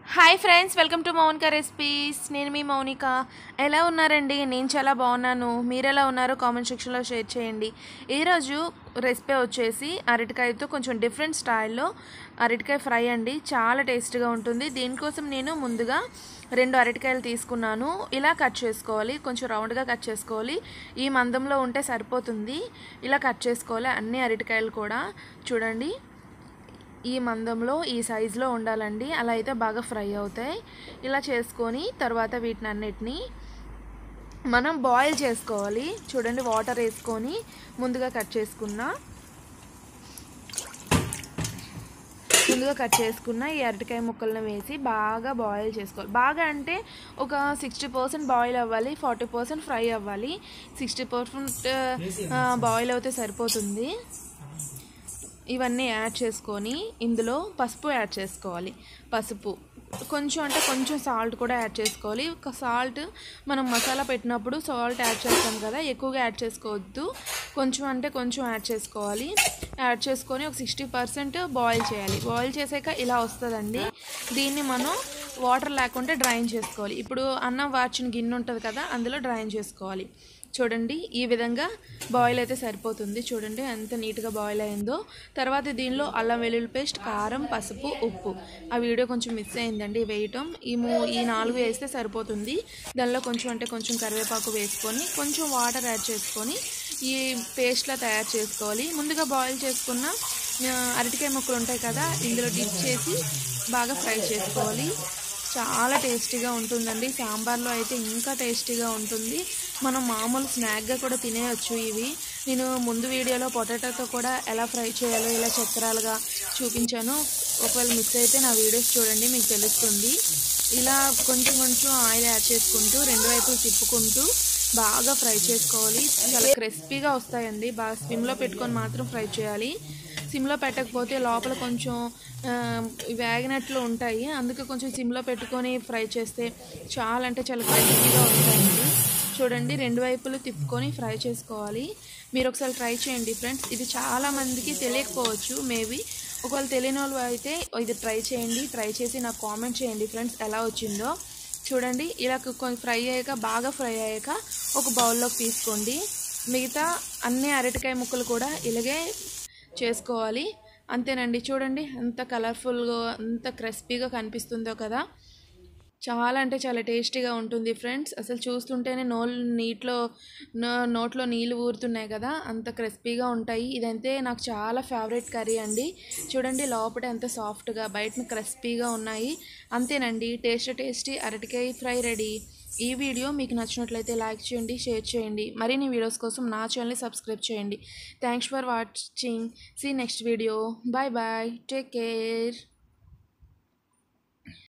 hi friends welcome to Mounika recipes నేను మీ మౌనిక ఎలా ఉన్నారండి నేను చాలా బాగున్నాను మీరు ఎలా ఉన్నారో కామెంట్ సెక్షన్లో షేర్ చేయండి ఈరోజు రెసిపీ వచ్చేసి అరటికాయతో కొంచెం డిఫరెంట్ స్టైల్లో అరటికాయ ఫ్రై అండి చాలా టేస్ట్గా ఉంటుంది దీనికోసం నేను ముందుగా రెండు అరటికాయలు తీసుకున్నాను ఇలా కట్ చేసుకోవాలి కొంచెం రౌండ్గా కట్ చేసుకోవాలి ఈ మందంలో ఉంటే సరిపోతుంది ఇలా కట్ చేసుకోవాలి అన్ని అరటికాయలు కూడా చూడండి ఈ మందంలో ఈ సైజులో ఉండాలండి అలా అయితే బాగా ఫ్రై అవుతాయి ఇలా చేసుకొని తర్వాత వీటిని అన్నిటినీ మనం బాయిల్ చేసుకోవాలి చూడండి వాటర్ వేసుకొని ముందుగా కట్ చేసుకున్న ముందుగా కట్ చేసుకున్న ఈ అరటికాయ ముక్కలను వేసి బాగా బాయిల్ చేసుకోవాలి బాగా అంటే ఒక సిక్స్టీ పర్సెంట్ బాయిల్ అవ్వాలి ఫార్టీ పర్సెంట్ ఫ్రై అవ్వాలి సిక్స్టీ పర్సెంట్ బాయిల్ అయితే సరిపోతుంది ఇవన్నీ యాడ్ చేసుకొని ఇందులో పసుపు యాడ్ చేసుకోవాలి పసుపు కొంచెం అంటే కొంచెం సాల్ట్ కూడా యాడ్ చేసుకోవాలి సాల్ట్ మనం మసాలా పెట్టినప్పుడు సాల్ట్ యాడ్ చేస్తాం కదా ఎక్కువగా యాడ్ చేసుకోవద్దు కొంచెం అంటే కొంచెం యాడ్ చేసుకోవాలి యాడ్ చేసుకొని ఒక సిక్స్టీ పర్సెంట్ బాయిల్ చేయాలి బాయిల్ చేసాక ఇలా వస్తుందండి దీన్ని మనం వాటర్ లేకుండా డ్రైన్ చేసుకోవాలి ఇప్పుడు అన్నం వార్చిన గిన్నె ఉంటుంది కదా అందులో డ్రైన్ చేసుకోవాలి చూడండి ఈ విధంగా బాయిల్ అయితే సరిపోతుంది చూడండి ఎంత నీట్గా బాయిల్ అయిందో తర్వాత దీనిలో అల్లం వెల్లుల్లి పేస్ట్ కారం పసుపు ఉప్పు ఆ వీడియో కొంచెం మిస్ అయిందండి వేయటం ఈ మూ ఈ నాలుగు వేస్తే సరిపోతుంది దానిలో కొంచెం అంటే కొంచెం కరివేపాకు వేసుకొని కొంచెం వాటర్ యాడ్ చేసుకొని ఈ పేస్ట్లా తయారు చేసుకోవాలి ముందుగా బాయిల్ చేసుకున్న అరటికాయ ముక్కలు ఉంటాయి కదా ఇందులో డిప్ చేసి బాగా ఫ్రై చేసుకోవాలి చాలా టేస్టీగా ఉంటుందండి సాంబార్లో అయితే ఇంకా టేస్టీగా ఉంటుంది మనం మామూలు స్నాక్గా కూడా తినేయచ్చు ఇవి నేను ముందు వీడియోలో పొటాటోతో కూడా ఎలా ఫ్రై చేయాలో ఇలా చక్రాలుగా చూపించాను ఒకవేళ మిస్ అయితే నా వీడియోస్ చూడండి మీకు తెలుస్తుంది ఇలా కొంచెం కొంచెం ఆయిల్ యాడ్ చేసుకుంటూ రెండు వైపులు తిప్పుకుంటూ బాగా ఫ్రై చేసుకోవాలి చాలా క్రిస్పీగా వస్తాయండి బాగా స్విమ్లో పెట్టుకొని మాత్రం ఫ్రై చేయాలి సిమ్లో పెట్టకపోతే లోపల కొంచెం వేగినట్లు ఉంటాయి అందుకే కొంచెం సిమ్లో పెట్టుకొని ఫ్రై చేస్తే చాలా అంటే చాలా క్రిస్పీగా వస్తాయండి చూడండి రెండు వైపులు తిప్పుకొని ఫ్రై చేసుకోవాలి మీరు ఒకసారి ట్రై చేయండి ఫ్రెండ్స్ ఇది చాలా మందికి తెలియకపోవచ్చు మేబీ ఒకవేళ తెలియని వాళ్ళు అయితే ఇది ట్రై చేయండి ట్రై చేసి నాకు కామెంట్ చేయండి ఫ్రెండ్స్ ఎలా వచ్చిందో చూడండి ఇలా ఫ్రై అయ్యాక బాగా ఫ్రై అయ్యాక ఒక బౌల్లోకి తీసుకోండి మిగతా అన్ని అరటికాయ ముక్కలు కూడా ఇలాగే చేసుకోవాలి అంతేనండి చూడండి ఎంత కలర్ఫుల్గా ఎంత క్రిస్పీగా కనిపిస్తుందో కదా చాలా అంటే చాలా టేస్టీగా ఉంటుంది ఫ్రెండ్స్ అసలు చూస్తుంటేనే నోళ్ళు నీటిలో నోట్లో నీళ్ళు ఊరుతున్నాయి కదా అంత క్రిస్పీగా ఉంటాయి ఇదంతే నాకు చాలా ఫేవరెట్ కర్రీ అండి చూడండి లోపల ఎంత సాఫ్ట్గా బయటన క్రిస్పీగా ఉన్నాయి అంతేనండి టేస్ట్ టేస్టీ అరటికాయ ఫ్రై రెడీ ఈ వీడియో మీకు నచ్చినట్లయితే లైక్ చేయండి షేర్ చేయండి మరిన్ని వీడియోస్ కోసం నా ఛానల్ని సబ్స్క్రైబ్ చేయండి thanks for watching see next video bye bye take care